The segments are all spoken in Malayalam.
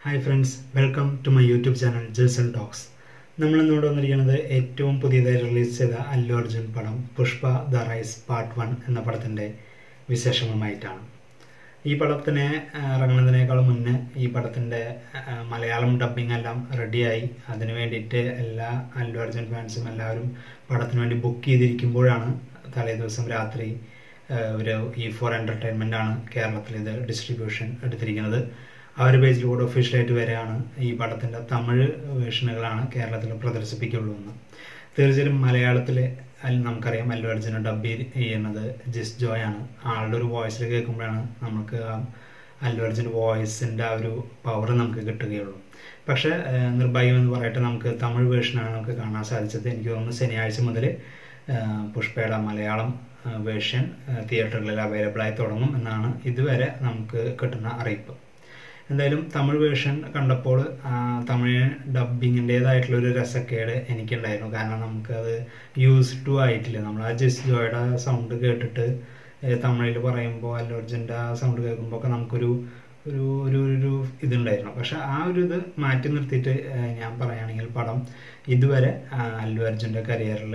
hi friends welcome to my YouTube channel Jason talks നമ്മൾ ഇന്നിവിടെ വന്നിരിക്കുന്നത് ഏറ്റവും പുതിയതായി റിലീസ് ചെയ്ത അല്ലു അർജുൻ പടം Pushpa the rise part one എന്ന പടത്തിൻ്റെ വിശേഷങ്ങളുമായിട്ടാണ് ഈ പടത്തിന് ആ, ഇറങ്ങുന്നതിനേക്കാൾ മുന്നേ ഈ പടത്തിൻ്റെ ആ, മലയാളം ഡബ്ബിംഗ് എല്ലാം റെഡിയായി അതിനു വേണ്ടിയിട്ട് എല്ലാ അല്ലു അർജുൻ ഫാൻസും എല്ലാവരും പടത്തിന് വേണ്ടി ബുക്ക് ചെയ്തിരിക്കുമ്പോഴാണ് തലേ ദിവസം രാത്രി ആ, ഒരു ഇ ഫോർ എൻ്റർടൈൻമെൻ്റ് ആണ് കേരളത്തിൽ ഇത് ഡിസ്ട്രിബ്യൂഷൻ എടുത്തിരിക്കുന്നത് ആ ഒരു പേജിലൂടെ ഒഫീഷ്യലായിട്ട് വരെയാണ് ഈ പടത്തിൻ്റെ തമിഴ് വേർഷനുകളാണ് കേരളത്തിൽ പ്രദർശിപ്പിക്കുള്ളൂ എന്ന് തീർച്ചയായും മലയാളത്തിൽ അൽ- നമുക്കറിയാം അല്ലു അർജുന ഡബ് ചെയ്യുന്നത് ജിസ് ജോയ് ആണ് ആളുടെ ഒരു വോയിസിൽ കേൾക്കുമ്പോഴാണ് നമുക്ക് ആ അല്ലു അർജുൻ വോയിസിൻ്റെ ആ ഒരു പവർ നമുക്ക് കിട്ടുകയുള്ളൂ പക്ഷേ ഏഹ്, നിർഭാഗ്യം എന്ന് പറയട്ടെ നമുക്ക് തമിഴ് വേർഷനാണ് നമുക്ക് കാണാൻ സാധിച്ചത് എനിക്ക് തോന്നുന്നു ശനിയാഴ്ച മുതൽ പുഷ്പയുടെ മലയാളം വേർഷൻ തിയേറ്ററുകളിൽ അവൈലബിൾ ആയി തുടങ്ങും എന്നാണ് ഇതുവരെ നമുക്ക് കിട്ടുന്ന അറിയിപ്പ് എന്തായാലും തമിഴ് വേർഷൻ കണ്ടപ്പോൾ ആ, തമിഴ് ഡബിങ്ങിൻ്റെതായിട്ടുള്ള ഒരു രസക്കേട് എനിക്കുണ്ടായിരുന്നു കാരണം നമുക്കത് യൂസ് ടു ആയിട്ടില്ല നമ്മൾ ആ ജസ് ജോയുടെ സൗണ്ട് കേട്ടിട്ട് തമിഴിൽ പറയുമ്പോൾ അല്ലു അർജുൻ്റെ ആ സൗണ്ട് കേൾക്കുമ്പോൾ ഒക്കെ നമുക്കൊരു ഒരു ഒരു ഒരു ഇതുണ്ടായിരുന്നു പക്ഷെ ആ ഒരു ഇത് മാറ്റി നിർത്തിയിട്ട് ഏഹ്, ഞാൻ പറയുകയാണെങ്കിൽ പടം ഇതുവരെ ആ, അല്ലു അർജുൻ്റെ കരിയറിൽ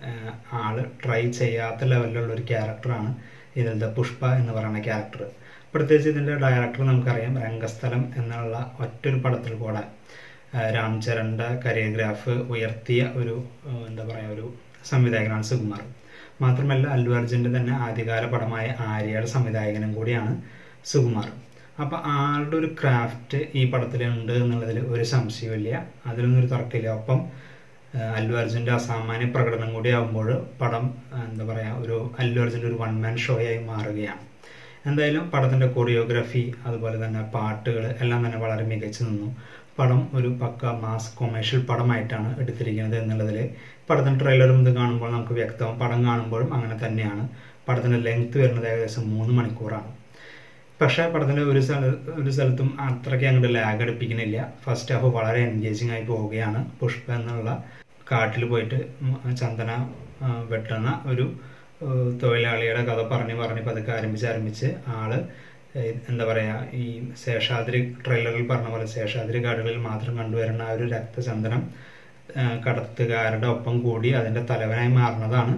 ആള് ട്രൈ ചെയ്യാത്ത ലെവലിലുള്ള ഒരു ക്യാരക്ടറാണ് ഇതിലത്തെ പുഷ്പ എന്ന് പറയുന്ന ക്യാരക്ടർ പ്രത്യേകിച്ച് ഇതിൻ്റെ ഡയറക്ടർ നമുക്കറിയാം രംഗസ്ഥലം എന്നുള്ള ഒറ്റൊരു പടത്തിൽ കൂടെ ആ, രാം ചരണിൻ്റെ കരിയോഗ്രാഫ് ഉയർത്തിയ ഒരു ആ, എന്താ പറയുക ഒരു സംവിധായകനാണ് സുകുമാർ മാത്രമല്ല അല്ലു അർജുൻ്റെ തന്നെ ആദ്യകാല പടമായ ആര്യയുടെ സംവിധായകനും കൂടിയാണ് സുകുമാർ അപ്പോൾ ആളുടെ ഒരു ക്രാഫ്റ്റ് ഈ പടത്തിലുണ്ട് എന്നുള്ളതിൽ ഒരു സംശയമില്ല അതിലൊന്നും ഒരു തർക്കമില്ല ഒപ്പം ആ, അല്ലു അർജുൻ്റെ അസാമാന്യ പ്രകടനം കൂടി ആകുമ്പോൾ പടം ആ, എന്താ പറയുക ഒരു അല്ലു അർജുൻ്റെ ഒരു വൺ മാൻ ഷോ ആയി മാറുകയാണ് എന്തായാലും പടത്തിൻ്റെ കൊറിയോഗ്രഫി അതുപോലെ തന്നെ പാട്ടുകൾ എല്ലാം തന്നെ വളരെ മികച്ചു നിന്നു പടം ഒരു പക്ക മാസ് കൊമേഴ്ഷ്യൽ പടമായിട്ടാണ് എടുത്തിരിക്കുന്നത് എന്നുള്ളതിൽ പടത്തിൻ്റെ ട്രെയിലറും ഇത് കാണുമ്പോൾ നമുക്ക് വ്യക്തവും പടം കാണുമ്പോഴും അങ്ങനെ തന്നെയാണ് പടത്തിൻ്റെ ലെങ്ത് വരുന്നത് ഏകദേശം മൂന്ന് മണിക്കൂറാണ് പക്ഷേ പടത്തിൻ്റെ ഒരു സ്ഥല ഒരു സ്ഥലത്തും അത്രയ്ക്ക് അങ്ങോട്ട് ലാഗ് അടുപ്പിക്കുന്നില്ല ഫസ്റ്റ് ഹാഫ് വളരെ എൻഗേജിങ് ആയി പോവുകയാണ് പുഷ്പ എന്നുള്ള കാട്ടിൽ പോയിട്ട് ഉം ചന്ദന ആ, വെട്ടുന്ന ഒരു ഏഹ്, തൊഴിലാളിയുടെ കഥ പറഞ്ഞ് പറഞ്ഞ് പതുക്കെ ആരംഭിച്ച് ആരംഭിച്ച് ആള് ഏഹ്, എന്താ പറയുക ഈ ശേഷാദ്രി ട്രെയിലറിൽ പറഞ്ഞ പോലെ ശേഷാദ്രി കാടുകളിൽ മാത്രം കണ്ടുവരുന്ന ആ ഒരു രക്തചന്ദനം ഏഹ്, കടത്തുകാരുടെ ഒപ്പം കൂടി അതിൻ്റെ തലവനായി മാറുന്നതാണ്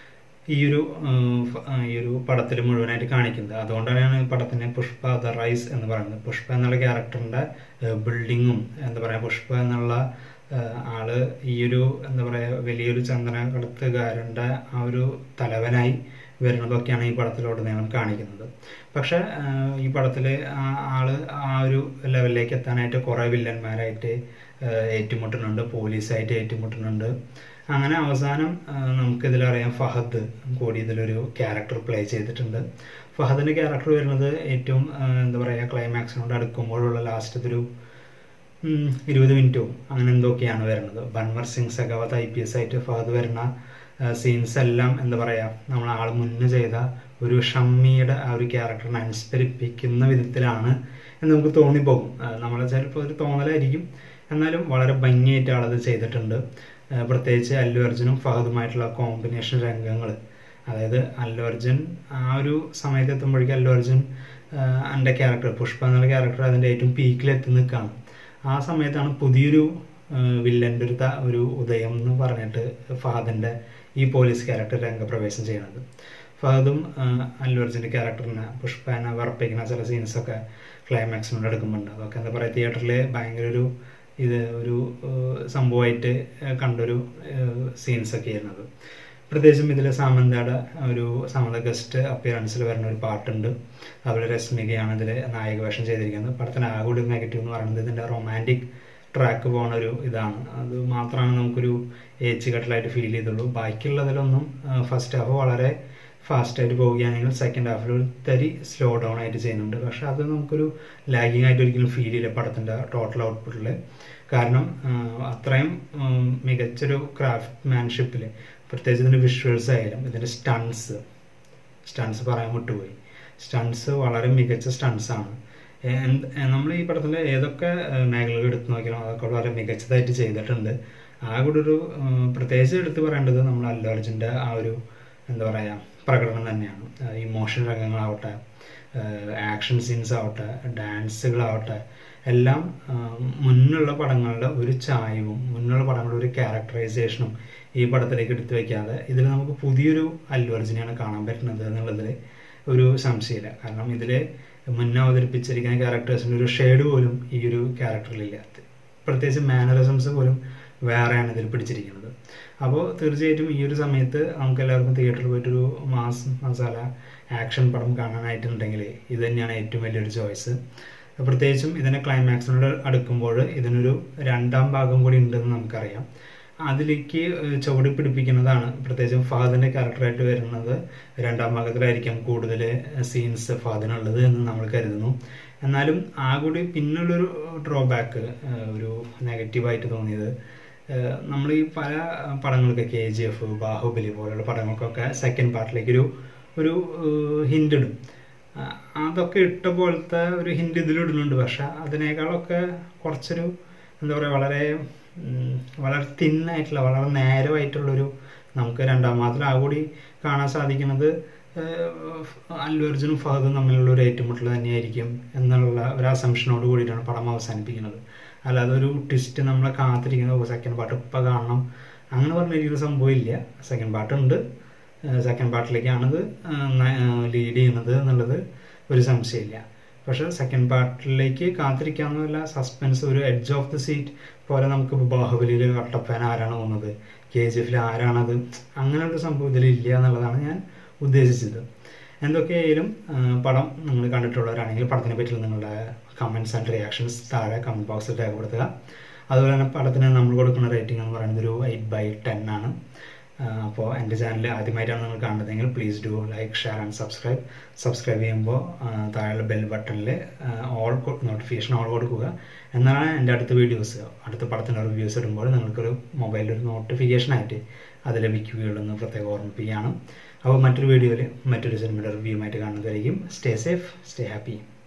ഈ ഒരു ഉം, ഫ- ആ, ഈ ഒരു പടത്തിൽ മുഴുവനായിട്ട് കാണിക്കുന്നത് അതുകൊണ്ടാണ് ഈ പടത്തിനെ പുഷ്പ ദ റൈസ് എന്ന് പറയുന്നത് പുഷ്പ എന്നുള്ള ക്യാരക്ടറിന്റെ ബിൽഡിങ്ങും എന്താ പറയുക പുഷ്പ എന്നുള്ള ആ, ആള് ഈ ഒരു എന്താ പറയുക വലിയൊരു ചന്ദന കടത്തുകാരൻ്റെ ആ ഒരു തലവനായി വരുന്നതൊക്കെയാണ് ഈ പടത്തിലുടനീളം കാണിക്കുന്നത് പക്ഷെ ആ, ഈ പടത്തിൽ ആള് ആ ഒരു ലെവലിലേക്ക് എത്താനായിട്ട് കുറേ വില്ലന്മാരായിട്ട് ആ, ഏറ്റുമുട്ടുന്നുണ്ട് പോലീസായിട്ട് ഏറ്റുമുട്ടുന്നുണ്ട് അങ്ങനെ അവസാനം ആ, നമുക്കിതിലറിയാം ഫഹദ് കൂടി ഇതിലൊരു ക്യാരക്ടർ പ്ലേ ചെയ്തിട്ടുണ്ട് ഫഹദിന്റെ ക്യാരക്ടർ വരുന്നത് ഏറ്റവും ആ, എന്താ പറയുക ക്ലൈമാക്സിനോട് അടുക്കുമ്പോഴുള്ള ലാസ്റ്റത്തെ ഒരു ഉം, ഇരുപത് മിനിറ്റോ അങ്ങനെ എന്തൊക്കെയാണ് വരുന്നത് Bhanwar Singh Shekhawat I P S ആയിട്ട് ഫഹദ് വരുന്ന സീൻസ് എല്ലാം എന്താ പറയുക നമ്മൾ ആൾ മുന്നേ ചെയ്ത ഒരു ഷമ്മിയുടെ ആ ഒരു ക്യാരക്ടറിനെ അനുസ്മരിപ്പിക്കുന്ന വിധത്തിലാണ് എന്ന് നമുക്ക് തോന്നിപ്പോകും ആ, നമ്മളെ ചിലപ്പോൾ ഒരു തോന്നലായിരിക്കും എന്നാലും വളരെ ഭംഗിയായിട്ട് ആളത് ചെയ്തിട്ടുണ്ട് ആ, പ്രത്യേകിച്ച് അല്ലു അർജുനും ഫഹദുമായിട്ടുള്ള കോമ്പിനേഷൻ രംഗങ്ങൾ അതായത് അല്ലു അർജുൻ ആ ഒരു സമയത്ത് എത്തുമ്പോഴേക്കും അല്ലു അർജുൻ എൻ്റെ ക്യാരക്ടർ പുഷ്പ എന്നുള്ള ക്യാരക്ടർ അതിൻ്റെ ഏറ്റവും പീക്കിൽ എത്തി നിൽക്കുകയാണ് ആ സമയത്താണ് പുതിയൊരു വില്ലൻ്റെ ഒരു ത- ഒരു ഉദയം എന്ന് പറഞ്ഞിട്ട് ഫഹദിൻ്റെ ഈ പോലീസ് ക്യാരക്ടർ രംഗപ്രവേശം ചെയ്യുന്നത് ഫഹദും ആ, അല്ലു അർജുൻ്റെ ക്യാരക്ടറിനെ പുഷ്പനെ വിറപ്പിക്കുന്ന ചില സീൻസൊക്കെ ക്ലൈമാക്സിനോട് എടുക്കുന്നുണ്ട് അതൊക്കെ എന്താ പറയുക തിയേറ്ററിൽ ഭയങ്കര ഒരു ഇത് ഒരു ഏഹ്, സംഭവമായിട്ട് ഏഹ്, കണ്ടൊരു സീൻസ് ഒക്കെ ആയിരുന്നത് പ്രത്യേകിച്ചും ഇതിൽ സാമന്തയുടെ ഒരു സാമന്ത ഗസ്റ്റ് അപ്പിയറൻസിൽ വരുന്ന ഒരു പാട്ടുണ്ട് അതുപോലെ രശ്മികയാണ് ഇതിൽ നായക വേഷം ചെയ്തിരിക്കുന്നത് പടത്തിന് ആകെ ഒരു നെഗറ്റീവ് എന്ന് പറയുന്നത് ഇതിൻ്റെ റൊമാൻറ്റിക് ട്രാക്ക് പോകുന്ന ഒരു ഇതാണ് അത് മാത്രമാണ് നമുക്കൊരു ഏച്ച് കട്ടലായിട്ട് ഫീൽ ചെയ്തുള്ളൂ ബാക്കിയുള്ളതിലൊന്നും ഫസ്റ്റ് ഹാഫ് വളരെ ഫാസ്റ്റായിട്ട് പോവുകയാണെങ്കിൽ സെക്കൻഡ് ഹാഫിൽ ഒരു തരി സ്ലോ ഡൗൺ ആയിട്ട് ചെയ്യുന്നുണ്ട് പക്ഷെ അത് നമുക്കൊരു ലാഗിങ് ആയിട്ട് ഒരിക്കലും ഫീൽ ചെയ്യില്ല പടത്തിൻ്റെ ടോട്ടൽ ഔട്ട്പുട്ടിൽ കാരണം ആ, അത്രയും ഉം, മികച്ചൊരു ക്രാഫ്റ്റ് മാൻഷിപ്പിൽ പ്രത്യേകിച്ച് ഇതിൻ്റെ വിഷ്വൽസ് ആയാലും ഇതിൻ്റെ സ്റ്റൺസ് സ്റ്റൺസ് പറയാൻ വിട്ടുപോയി സ്റ്റൺസ് വളരെ മികച്ച സ്റ്റൺസ് ആണ് നമ്മൾ ഈ പടത്തിൽ ഏതൊക്കെ ഏഹ്, മേഖലകൾ എടുത്തു നോക്കിയാലും അതൊക്കെ വളരെ മികച്ചതായിട്ട് ചെയ്തിട്ടുണ്ട് ആ കൂടെ ഒരു ഏഹ്, പ്രത്യേകിച്ച് എടുത്തു പറയേണ്ടത് നമ്മൾ അല്ലു അർജുൻ്റെ ആ ഒരു എന്താ പറയുക പ്രകടനം തന്നെയാണ് ഇമോഷൻ രംഗങ്ങളാവട്ടെ ആക്ഷൻ സീൻസ് ആവട്ടെ ഡാൻസുകളാവട്ടെ എല്ലാം മുന്നുള്ള പടങ്ങളുടെ ഒരു ചായവും മുന്നുള്ള പടങ്ങളുടെ ഒരു ക്യാരക്ടറൈസേഷനും ഈ പടത്തിലേക്ക് എടുത്തു വയ്ക്കാതെ ഇതിൽ നമുക്ക് പുതിയൊരു അല്ലു അർജുനെയാണ് കാണാൻ പറ്റുന്നത് എന്നുള്ളതിൽ ഒരു സംശയമില്ല കാരണം ഇതിൽ മുന്നേ അവതരിപ്പിച്ചിരിക്കുന്ന ക്യാരക്ടേഴ്സിൻ്റെ ഒരു ഷെയ്ഡ് പോലും ഈ ഒരു ക്യാരക്ടറിലില്ല പ്രത്യേകിച്ച് മാനറിസംസ് പോലും വേറെയാണ് ഇതിൽ പിടിച്ചിരിക്കുന്നത് അപ്പോൾ തീർച്ചയായിട്ടും ഈ ഒരു സമയത്ത് നമുക്ക് എല്ലാവർക്കും തിയേറ്ററിൽ പോയിട്ടൊരു മാസ് മസാല ആക്ഷൻ പടം കാണാനായിട്ടുണ്ടെങ്കിൽ ഇത് തന്നെയാണ് ഏറ്റവും വലിയൊരു ചോയ്സ് പ്രത്യേകിച്ചും ഇതിനെ ക്ലൈമാക്സിനോട് അടുക്കുമ്പോൾ ഇതിനൊരു രണ്ടാം ഭാഗം കൂടി ഉണ്ടെന്ന് നമുക്കറിയാം അതിലേക്ക് ചുവടി പിടിപ്പിക്കുന്നതാണ് പ്രത്യേകിച്ചും ഫാദിൻ്റെ ക്യാരക്ടറായിട്ട് വരുന്നത് രണ്ടാം ഭാഗത്തിലായിരിക്കാം കൂടുതൽ സീൻസ് ഫാദിനുള്ളത് എന്ന് നമ്മൾ കരുതുന്നു എന്നാലും ആ കൂടി പിന്നുള്ളൊരു ഡ്രോബാക്ക് ഒരു നെഗറ്റീവായിട്ട് തോന്നിയത് നമ്മൾ ഈ പല പടങ്ങൾക്ക് കെ ജി എഫ് ബാഹുബലി പോലുള്ള പടങ്ങൾക്കൊക്കെ സെക്കൻഡ് പാർട്ടിലേക്ക് ഒരു ഒരു ഹിൻ്റ് ഇടും അതൊക്കെ ഇട്ട പോലത്തെ ഒരു ഹിൻ്റ് ഇതിലിടുന്നുണ്ട് പക്ഷെ അതിനേക്കാളൊക്കെ കുറച്ചൊരു എന്താ പറയുക വളരെ വളരെ തിന്നായിട്ടുള്ള വളരെ നേരമായിട്ടുള്ളൊരു നമുക്ക് രണ്ടാം മാസത്തിൽ ആ കൂടി കാണാൻ സാധിക്കുന്നത് അല്ലു അർജുനും ഫഹദും തമ്മിലുള്ള ഒരു ഏറ്റുമുട്ടൽ തന്നെയായിരിക്കും എന്നുള്ള ഒരു അസംഷനോട് കൂടിയിട്ടാണ് പടം അവസാനിപ്പിക്കുന്നത് അല്ലാതെ ഒരു ട്വിസ്റ്റ് നമ്മളെ കാത്തിരിക്കുന്നത് സെക്കൻഡ് പാർട്ട് ഇപ്പം കാണണം അങ്ങനെ പറഞ്ഞിരിക്കുന്ന സംഭവം ഇല്ല സെക്കൻഡ് പാർട്ടുണ്ട് സെക്കൻഡ് പാർട്ടിലേക്കാണിത് ലീഡ് ചെയ്യുന്നത് എന്നുള്ളത് ഒരു സംശയമില്ല പക്ഷെ സെക്കൻഡ് പാർട്ടിലേക്ക് കാത്തിരിക്കാവുന്നതല്ല സസ്പെൻസ് ഒരു എഡ്ജ് ഓഫ് ദി സീറ്റ് പോലെ നമുക്ക് ബാഹുബലിയിൽ കട്ടപ്പന ആരാണ് പോകുന്നത് കെ ജി എഫിൽ ആരാണത് അങ്ങനെയുള്ള സംഭവം ഇതിലില്ല എന്നുള്ളതാണ് ഞാൻ ഉദ്ദേശിച്ചത് എന്തൊക്കെയായാലും പടം നിങ്ങൾ കണ്ടിട്ടുള്ളവരാണെങ്കിൽ പടത്തിനെ പറ്റിയുള്ള നിങ്ങളുടെ കമൻസ് ആൻഡ് റിയാക്ഷൻസ് താഴെ കമൻറ്റ് ബോക്സിൽ രേഖപ്പെടുത്തുക അതുപോലെ തന്നെ പടത്തിന് നമ്മൾ കൊടുക്കുന്ന റേറ്റിംഗ് എന്ന് പറയുന്നത് ഒരു എയ്റ്റ് ബൈ ടെൻ ആണ് അപ്പോൾ എൻ്റെ ചാനൽ ആദ്യമായിട്ടാണ് നിങ്ങൾ കാണുന്നതെങ്കിൽ please do like share and subscribe subscribe ചെയ്യുമ്പോൾ താഴെയുള്ള ബെൽ ബട്ടണിൽ ഓൾ നോട്ടിഫിക്കേഷൻ ഓൾ കൊടുക്കുക എന്നാണ് എൻ്റെ അടുത്ത വീഡിയോസ് അടുത്ത പടത്തിൻ്റെ റിവ്യൂസ് ഇടുമ്പോൾ നിങ്ങൾക്കൊരു മൊബൈലിൽ ഒരു നോട്ടിഫിക്കേഷൻ ആയിട്ട് അത് ലഭിക്കുകയുള്ളൂ എന്ന് പ്രത്യേകം ഓർമ്മിപ്പിക്കുകയാണ് അപ്പോൾ മറ്റൊരു വീഡിയോയിൽ മറ്റൊരു സിനിമയുടെ റിവ്യൂമായിട്ട് കാണുന്നതായിരിക്കും സ്റ്റേ സേഫ് സ്റ്റേ ഹാപ്പി